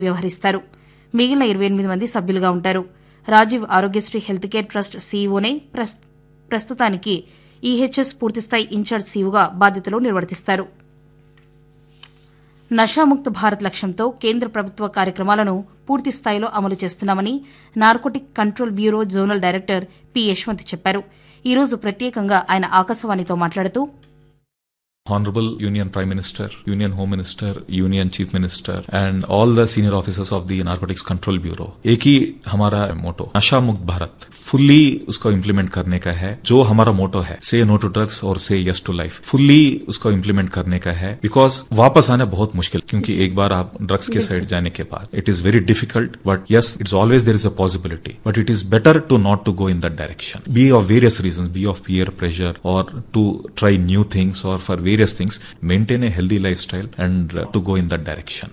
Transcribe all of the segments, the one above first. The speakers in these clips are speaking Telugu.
వ్యవహరిస్తారు మిగిలిన ఇరవై ఎనిమిది మంది సభ్యులుగా ఉంటారు Rajiv Aarogyasri health care trust సీఈఓనే ప్రస్- ప్రస్తుతానికి ఈహెచ్ఎస్ పూర్తిస్థాయి ఇన్ఛార్జ్ సీఈఓగా బాధ్యతలు నిర్వర్తిస్తారు నషాముక్త భారత్ లక్ష్యంతో కేంద్ర ప్రభుత్వ కార్యక్రమాలను పూర్తి స్థాయిలో అమలు చేస్తున్నామని narcotic control bureau zonal director P Yashwant చెప్పారు ఈ రోజు ప్రత్యేకంగా ఆయన ఆకాశవాణితో మాట్లాడుతూ Honorable Union Prime Minister, Union Home Minister, Union Chief Minister, and all the senior officers of the Narcotics Control Bureau. एक ही हमारा मोटो नशा मुक्त भारत फुल्ली उसको इम्प्लीमेंट करने का है जो हमारा मोटो है से नो टू ड्रग्स और से यस टू लाइफ फुल्ली उसको इम्प्लीमेंट करने का है बिकॉज वापस आना बहुत मुश्किल क्योंकि एक बार आप ड्रग्स के साइड जाने के बाद it is very difficult but yes it's always there is a possibility but it is better to not to go in that direction be of various reason be of peer pressure or to try new things or for various things maintain a healthy lifestyle and uh, to go in that direction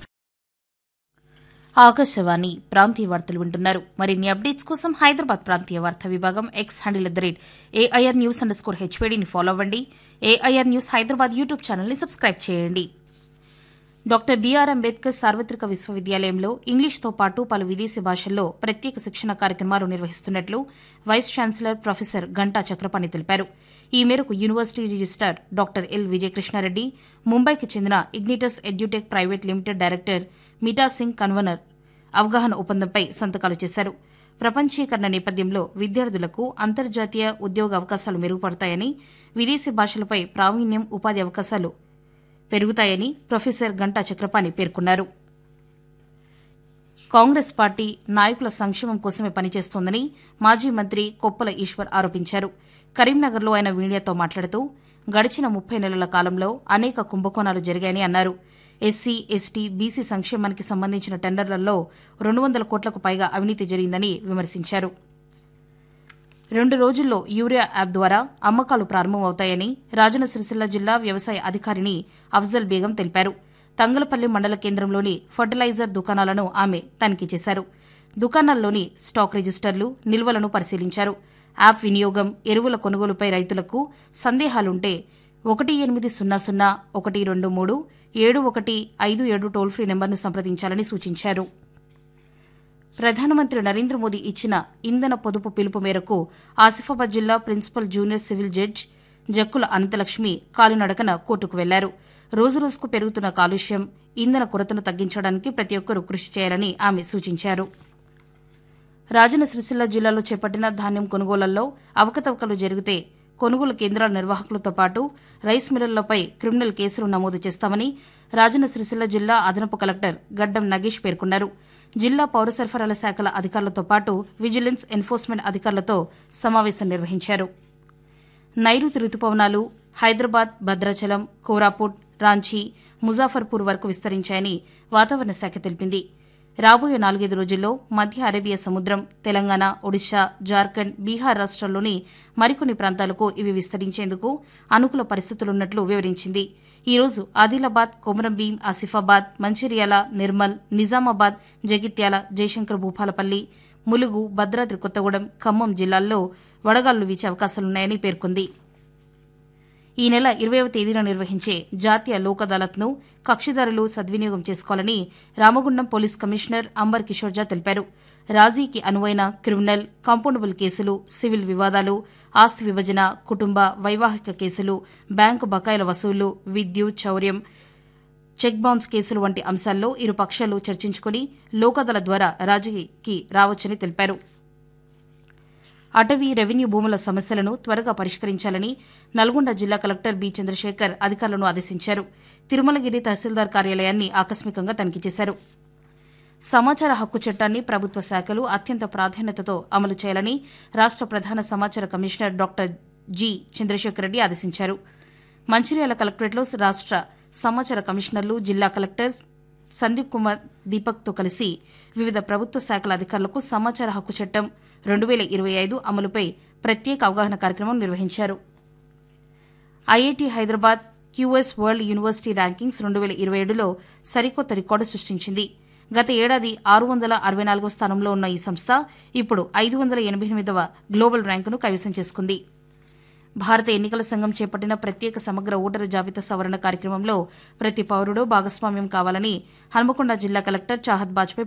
Akashvani ప్రాంతీయ వార్తలు వింటున్నారు మరిన్ని అప్డేట్స్ కోసం హైదరాబాద్ ప్రాంతీయ వార్తా విభాగం X handle at the rate AIR news underscore హెచ్వేడిని ఫాలో అవ్వండి ఏఐఆర్ న్యూస్ హైదరాబాద్ యూట్యూబ్ ఛానల్ని సబ్స్క్రైబ్ చేయండి డాక్టర్ బీఆర్ అంబేద్కర్ సార్వత్రిక విశ్వవిద్యాలయంలో ఇంగ్లీష్తో పాటు పలు విదేశీ భాషల్లో ప్రత్యేక శిక్షణ కార్యక్రమాలు నిర్వహిస్తున్నట్లు vice chancellor professor Ganta Chakrapani తెలిపారు ఈ మేరకు university registrar doctor L Vijayakrishnareddy ముంబైకి చెందిన Ignitus Edutech private limited director Mita Singh convener అవగాహన ఒప్పందంపై సంతకాలు చేశారు ప్రపంచీకరణ నేపథ్యంలో విద్యార్థులకు అంతర్జాతీయ ఉద్యోగ అవకాశాలు మెరుగుపడతాయని విదేశీ భాషలపై ప్రావీణ్యం ఉపాధి అవకాశాలు పెరుగుతాయని ప్రొఫెసర్ గంటా చక్రపాణి పేర్కొన్నారు కాంగ్రెస్ పార్టీ నాయకుల సంక్షేమం కోసమే పనిచేస్తోందని మాజీ మంత్రి కొప్పల ఈశ్వర్ ఆరోపించారు కరీంనగర్లో ఆయన మీడియాతో మాట్లాడుతూ గడిచిన ముప్పై నెలల కాలంలో అనేక కుంభకోణాలు జరిగాయని అన్నారు ఎస్సీ ఎస్టీ బీసీ సంక్షేమానికి సంబంధించిన టెండర్లలో రెండు వందల కోట్లకు పైగా అవినీతి జరిగిందని విమర్శించారు రెండు రోజుల్లో యూరియా యాప్ ద్వారా అమ్మకాలు ప్రారంభమవుతాయని రాజన్న సిరిసిల్ల జిల్లా వ్యవసాయ అధికారిని అఫ్జల్ బేగం తెలిపారు తంగలపల్లి మండల కేంద్రంలోని ఫర్టిలైజర్ దుకాణాలను ఆమె తనిఖీ చేశారు దుకాణాల్లోని స్టాక్ రిజిస్టర్లు నిల్వలను పరిశీలించారు యాప్ వినియోగం ఎరువుల కొనుగోలుపై రైతులకు సందేహాలుంటే ఒకటి ఎనిమిది సున్నా సున్నా ఒకటి రెండు మూడు ఏడు ఒకటి ఐదు ఏడు టోల్ ఫ్రీ నెంబర్ను సంప్రదించాలని సూచించారు ప్రధానమంత్రి నరేంద్ర మోదీ ఇచ్చిన ఇంధన పొదుపు పిలుపు మేరకు ఆసిఫాబాద్ జిల్లా principal junior civil judge Jakkula Anantalakshmi కాలినడకన కోర్టుకు వెళ్లారు రోజురోజుకు పెరుగుతున్న కాలుష్యం ఇంధన కొరతను తగ్గించడానికి ప్రతి ఒక్కరూ కృషి చేయాలని ఆమె సూచించారు రాజన్న సిరిసిల్ల జిల్లాలో చేపట్టిన ధాన్యం కొనుగోళ్లలో అవకతవకలు జరిగితే కొనుగోలు కేంద్రాల నిర్వాహకులతో పాటు రైస్ మిల్లర్లపై క్రిమినల్ కేసులు నమోదు చేస్తామని రాజన్న సిరిసిల్ల జిల్లా అదనపు కలెక్టర్ గడ్డం నగేష్ పేర్కొన్నారు జిల్లా పౌర సరఫరాల శాఖల అధికారులతో పాటు విజిలెన్స్ ఎన్ఫోర్స్మెంట్ అధికారులతో సమావేశం నిర్వహించారు నైరుతి రుతుపవనాలు హైదరాబాద్ భద్రాచలం కోరాపుట్ రాంచీ ముజాఫర్పూర్ వరకు విస్తరించాయని వాతావరణ శాఖ తెలిపింది రాబోయే నాలుగైదు రోజుల్లో మధ్య అరేబియా సముద్రం తెలంగాణ ఒడిశా జార్ఖండ్ బీహార్ రాష్ట్రాల్లోని మరికొన్ని ప్రాంతాలకు ఇవి విస్తరించేందుకు అనుకూల పరిస్థితులున్నట్లు వివరించింది ఈ రోజు ఆదిలాబాద్ కొమరంభీం ఆసిఫాబాద్ మంచిర్యాల నిర్మల్ నిజామాబాద్ జగిత్యాల జయశంకర్ భూపాలపల్లి ములుగు భద్రాద్రి కొత్తగూడెం ఖమ్మం జిల్లాల్లో వడగాళ్లు వీచే అవకాశాలున్నాయని పేర్కొంది ఈ నెల ఇరవైవ తేదీన నిర్వహించే జాతీయ లోక్ అదాలత్ను కక్షిదారులు సద్వినియోగం చేసుకోవాలని రామగుండం పోలీస్ కమిషనర్ అంబర్ కిషోర్జా తెలిపారు రాజీకి అనువైన క్రిమినల్ కాంపౌండబుల్ కేసులు సివిల్ వివాదాలు ఆస్తి విభజన కుటుంబ వైవాహిక కేసులు బ్యాంకు బకాయిల వసూలు విద్యుత్ చౌర్యం చెక్ బౌన్స్ కేసులు వంటి అంశాల్లో ఇరు పక్షాలు చర్చించుకుని లోక్ అదాలత్ ద్వారా రాజీకి రావచ్చని తెలిపారు అటవీ రెవెన్యూ భూముల సమస్యలను త్వరగా పరిష్కరించాలని నల్గొండ జిల్లా కలెక్టర్ బి చంద్రశేఖర్ అధికారులను ఆదేశించారు తిరుమలగిరి తహసీల్దార్ కార్యాలయాన్ని ఆకస్మికంగా తనిఖీ చేశారు సమాచార హక్కు చట్టాన్ని ప్రభుత్వ శాఖలు అత్యంత ప్రాధాన్యతతో అమలు చేయాలని రాష్ట ప్రధాన సమాచార కమిషనర్ డాక్టర్ జి చంద్రశేఖర్ రెడ్డి ఆదేశించారు మంచిర్యాల కలెక్టరేట్లో రాష్ట సమాచార కమిషనర్లు జిల్లా కలెక్టర్ సందీప్ కుమార్ దీపక్తో కలిసి వివిధ ప్రభుత్వ శాఖల అధికారులకు సమాచార హక్కు చట్టం రెండు వేల ఇరవై ఐదు అమలుపై ప్రత్యేక అవగాహన కార్యక్రమం నిర్వహించారు IIT Hyderabad QS world university rankings రెండు వేల ఇరవై ఏడులో సరికొత్త రికార్డు సృష్టించింది గత ఏడాది ఆరు వందల అరవై నాలుగవ స్థానంలో ఉన్న ఈ సంస్థ ఇప్పుడు ఐదు వందల ఎనభై ఎనిమిదవ గ్లోబల్ ర్యాంకును కైవసం చేసుకుంది భారత ఎన్నికల సంఘం చేపట్టిన ప్రత్యేక సమగ్ర ఓటరు జాబితా సవరణ కార్యక్రమంలో ప్రతి పౌరుడు భాగస్వామ్యం కావాలని హన్మకొండ జిల్లా కలెక్టర్ చాహత్ బాజ్పేయి